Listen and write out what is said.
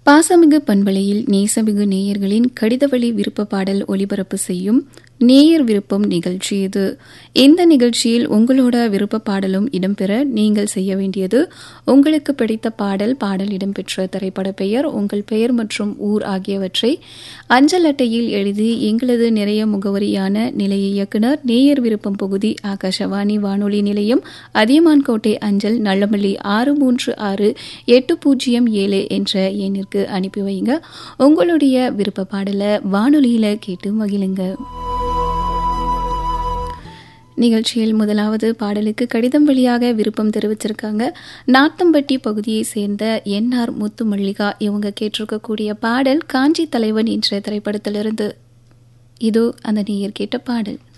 பாசமிகு பண்பலையில் நேசமிகு நேயர்களின் கடிதவழி விருப்ப பாடல் ஒலிபரப்பு செய்யும் நேயர் விருப்பம் நிகழ்ச்சி இது இந்த நிகழ்ச்சியில் உங்களோட விருப்ப பாடலும் இடம்பெற நீங்கள் செய்ய வேண்டியது உங்களுக்கு பிடித்த பாடல் பாடல் இடம்பெற்ற திரைப்பட பெயர் உங்கள் பெயர் மற்றும் ஊர் ஆகியவற்றை அஞ்சல் அட்டையில் எழுதி எங்களது நிறைய முகவரியான நிலைய இயக்குனர் நேயர் விருப்பம் பகுதி ஆகாஷவாணி வானொலி நிலையம் அதியமான்கோட்டை அஞ்சல் நல்லமல்லி ஆறு மூன்று ஆறு எட்டு பூஜ்ஜியம் ஏழு என்ற எண்ணிற்கு அனுப்பி வைங்க உங்களுடைய விருப்ப பாடலை வானொலியில் கேட்டு மகிழுங்க நிகழ்ச்சியில் முதலாவது பாடலுக்கு கடிதம் வழியாக விருப்பம் தெரிவிச்சிருக்காங்க நாத்தம்பட்டி பகுதியை சேர்ந்த என்ஆர் முத்து மல்லிகா இவங்க கேட்டிருக்கக்கூடிய பாடல் காஞ்சி தலைவன் என்ற திரைப்படத்திலிருந்து இதோ அந்த நேயர் கேட்ட பாடல்